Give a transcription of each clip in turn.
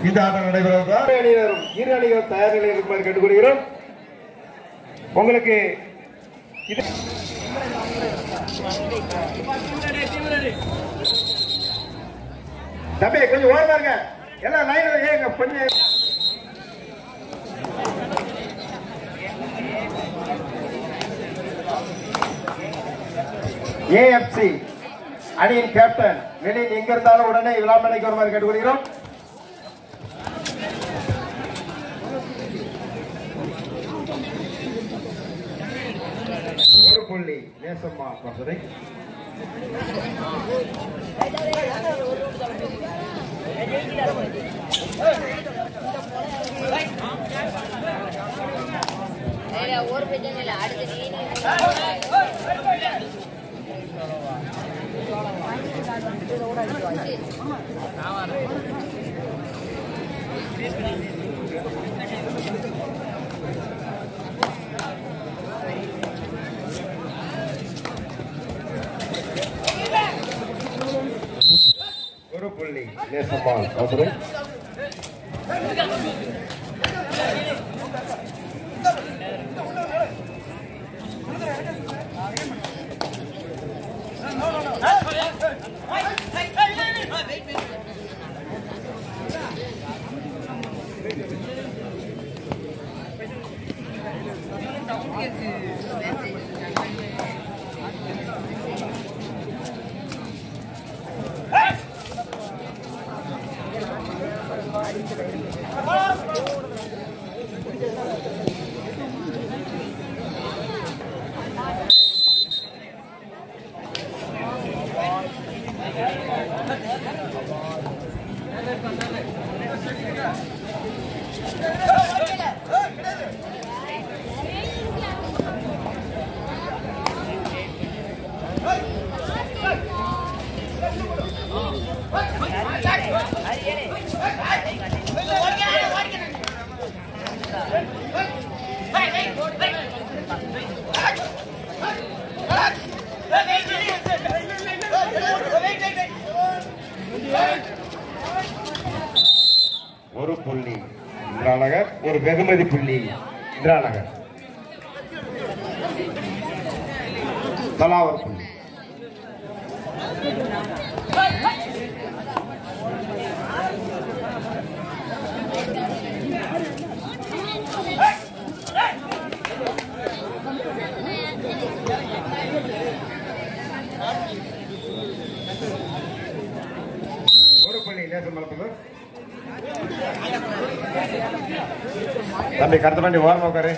இந்த ஆட்டம் நடைபெறுவதால் இரு அணியினரும் இரு அணிகள் தயார் நிலையில் இருக்குமாறு கேட்டுக்கொள்கிறோம் உங்களுக்கு இது தம்பி கொஞ்சம் ஓரமா இருங்க எல்லாம் லைன் ஏங்க கொஞ்சம் ஏஎஃப்சி அணியின் கேப்டன் வெளியில் எங்க இருந்தாலும் உடனே விழாமலைக்கு வருமாறு கேட்டுக்கொள்கிறோம் ஒரு புள்ளி நேசம்மா வசதி வேற ஒரு பிரச்சனை இல்லை அடுத்து நீ ஒரு புள்ளி நேசம்மா வசதி ஒரு புள்ளி இந்திரா நகர் ஒரு வெகுமதி புள்ளி இந்திரா நகர் தலா ஒரு புள்ளி ஒரு புள்ளி நேசம் மலப்பது தம்பி கருத்து பண்ணி ஓரமா உட்காரு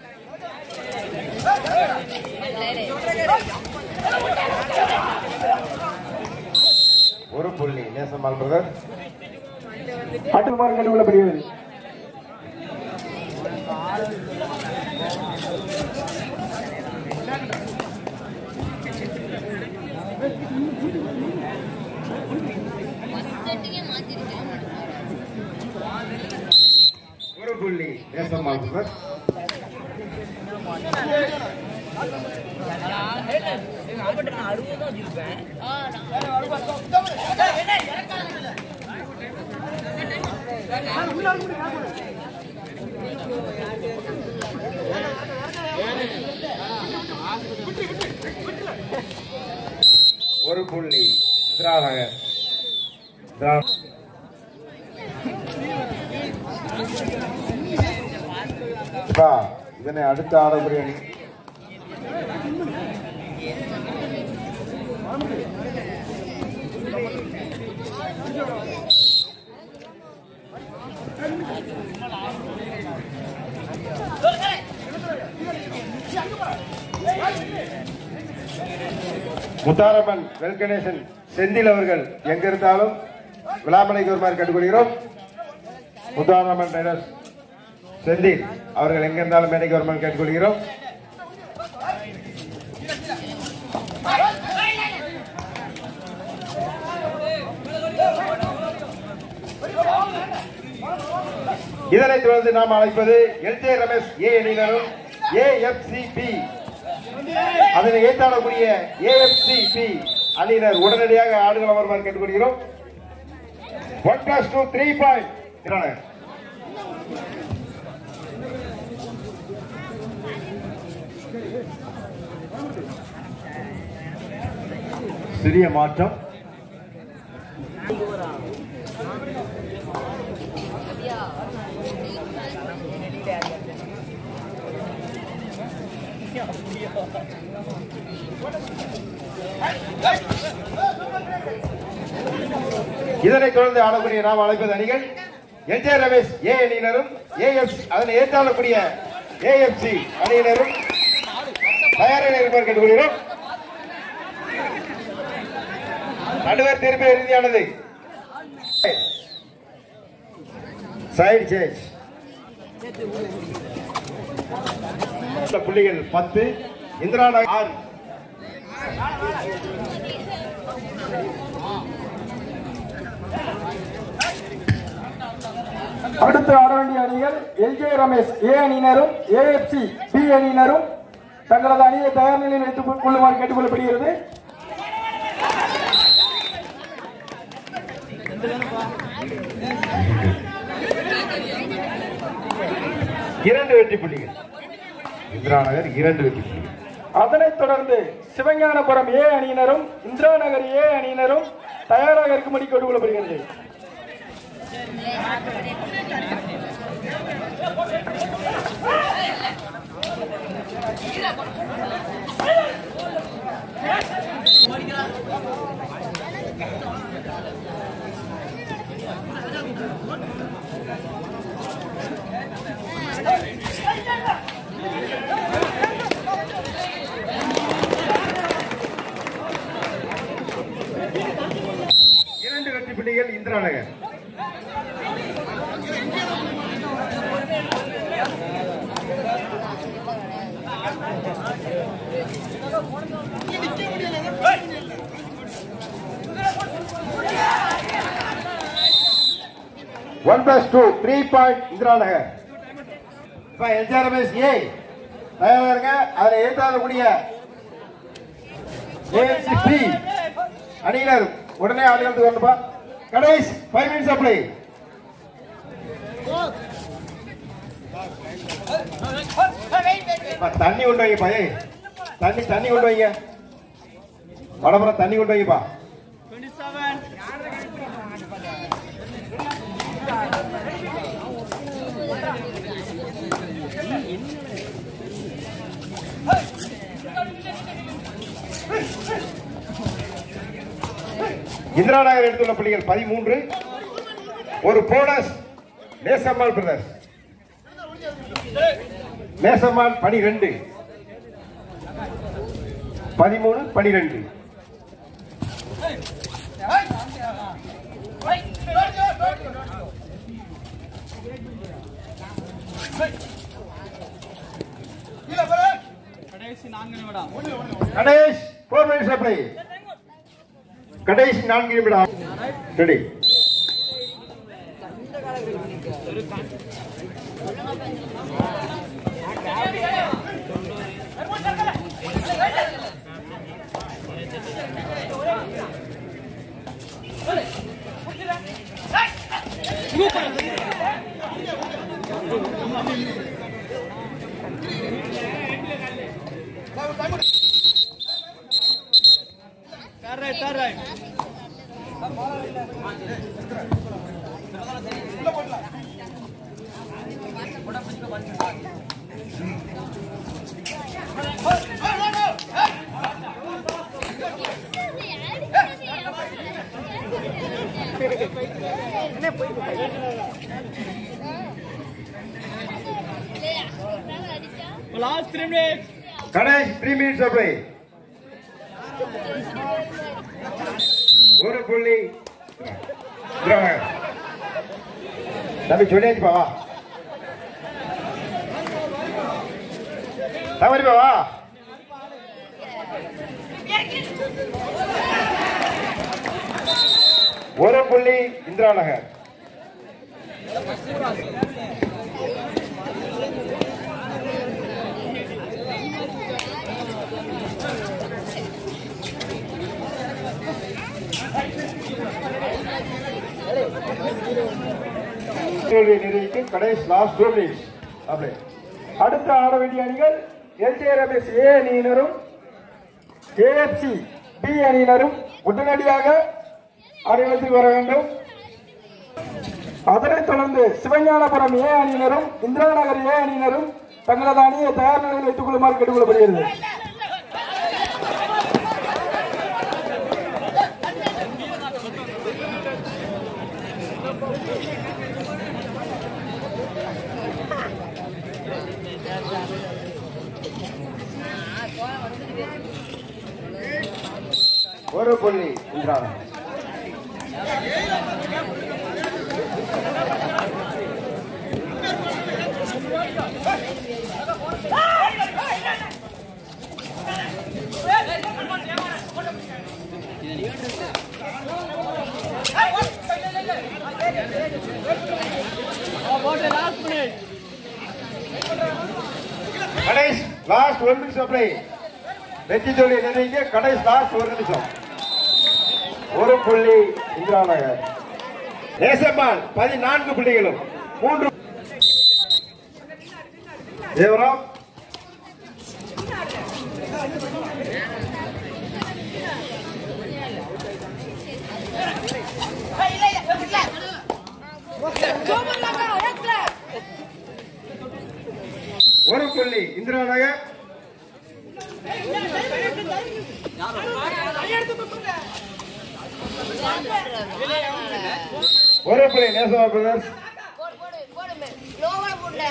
ஒரு புள்ளி நேசம்மாள் பிரதர் அட்டுமாறு கண்டுகொள்ளப்படுகிறது மாத்திருக்கேன் ஒரு புள்ளி நேசம்மாள் பிரதர் ஒரு புள்ளி இந்திரா நகர் இந்திரா அப்பா, இதனை அடுத்த ஆடக்கூடிய அணி முத்தாரம்மன் வெல்கணேசன் செந்தில் அவர்கள் எங்க இருந்தாலும் விழாமலைக்கு வருமாறு கேட்டுக்கொள்கிறோம் முத்தாரம்மன் ரைடர்ஸ் செந்தில் அவர்கள் எங்க இருந்தாலும் மேடைக்கு வருமாறு கேட்டுக்கொள்கிறோம் இதனைத் தொடர்ந்து நாம் அழைப்பது எல்ஜே ரமேஷ் ஏ அணியினரும் ஏஎஃப்சிபி அதனை ஏற்றாடக்கூடிய ஏஎஃப்சிபி அணியினர் உடனடியாக ஆடுகளம் வருமாறு கேட்டுக்கொள்கிறோம் one plus two three point Indira Nagar சிறிய மாற்றம் இதனைத் தொடர்ந்து ஆடக்கூடிய நாம் அழைப்பது அணிகள் என்ஜே ரமேஷ் ஏ அணியினரும் ஏஎஃப் அதனை ஏற்றாளக்கூடிய ஏஎஃப்சி அணியினரும் தயாராக இருப்பார் கேட்டுக்கொள்கிறோம் நடுவர் திருப்பி இறுதியானது சைடு சேஞ்ச் புள்ளிகள் பத்து இந்திரா நகர் ஆறு அடுத்து ஆட வேண்டிய அணிகள் எல்ஜே ரமேஷ் ஏ அணியினரும் ஏஎஃப்சி பி அணியினரும் தங்களது அணியை தயார் நிலையில் வைத்துக் கொள்ளுமாறு கேட்டுக்கொள்ளப்படுகிறது இரண்டு வெற்றி புள்ளிகள் இந்திரா நகர் இரண்டு வெற்றி புள்ளிகள் அதனைத் தொடர்ந்து சிவஞானபுரம் ஏ அணியினரும் இந்திரா நகர் ஏ அணியினரும் தயாராக இருக்கும்படி கேட்டுக்கொள்ளப்படுகிறது இரண்டு வெற்றி புள்ளிகள் Indira Nagar one plus two three point Indira Nagar இப்ப எல்ஜிஆர் ரமேஷ் ஏ தயாரா இருங்க அதுல ஏற்றாதக்கூடிய ஏஎன்சி பி அணியினர் உடனே ஆடுகளுக்கு வரணுப்பா கடைசி ஃபைவ் மினிட்ஸ் அப்ளை தண்ணி கொண்டு வைங்கப்பா ஏய் தண்ணி தண்ணி கொண்டு வைங்க வடபுறம் தண்ணி கொண்டு வைங்கப்பா இந்திரா நகர் எடுத்துள்ள புள்ளிகள் பதிமூன்று ஒரு போனஸ் நேசம்மாள் பிரதர்ஸ் நேசம்மாள் பனிரெண்டு பதிமூணு பனிரெண்டு கணேஷ் போர் மினிட்ஸ் அப்ளை கடைசி நான்கு நிமிடம் ready Last three minutes. Ganesh three minutes apply ஒரு புள்ளி திராவிடர். தம்பி சொல்லியாச்சுப்பா வா தவறிப்பா வா ஒரு புள்ளி இந்திரா நகர் தோல்வியை நிர்ணயிக்கும் கடைசி லாஸ்ட் டூ மினிட்ஸ் அப்படி அடுத்த ஆட வேண்டிய அணிகள் எல்ஜே ரமேஷ் ஏ அணியினரும் ஏஎஃப்சி பி அணியினரும் உடனடியாக ஆடுகளத்துக்கு வர வேண்டும் அதனைத் தொடர்ந்து சிவஞானபுரம் ஏ அணியினரும் இந்திரா நகர் ஏ அணியினரும் தங்களது அணியை தயார் நிலையில் வைத்துக் கொள்ளுமாறு கேட்டுக்கொள்ளப்படுகிறது ஒரு புள்ளி இந்திரா கடைசி லாஸ்ட் ஒரு நிமிஷம் பிளே வெற்றி தோல்வி நிர்ணயிக்க கடைசி லாஸ்ட் ஒரு நிமிஷம் ஒரு புள்ளி இந்திரா நகர் நேசம்மாள் பதினான்கு புள்ளிகளும் மூன்று தேவராம் ஒரு புள்ளி இந்திரா நகர் ஒரு புள்ளி நேசமா பிரதர்ஸ் போடு போடு போடு லோவா போடல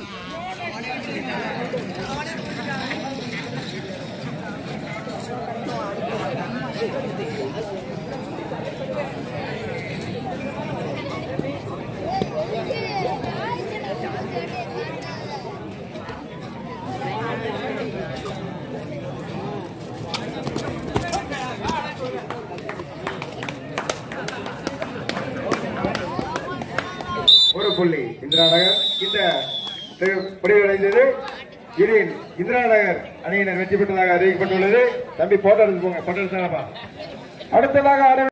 ஒரு புள்ளி இந்திரா நகர் இந்த தெ- முடிவடைந்தது இனி இந்திரா நகர் அணியினர் வெற்றி பெற்றதாக அறிவிக்கப்பட்டுள்ளது தம்பி போட்டோ எடுத்து போங்க போட்டோ எடுத்தாங்கப்பா அடுத்ததாக ஆட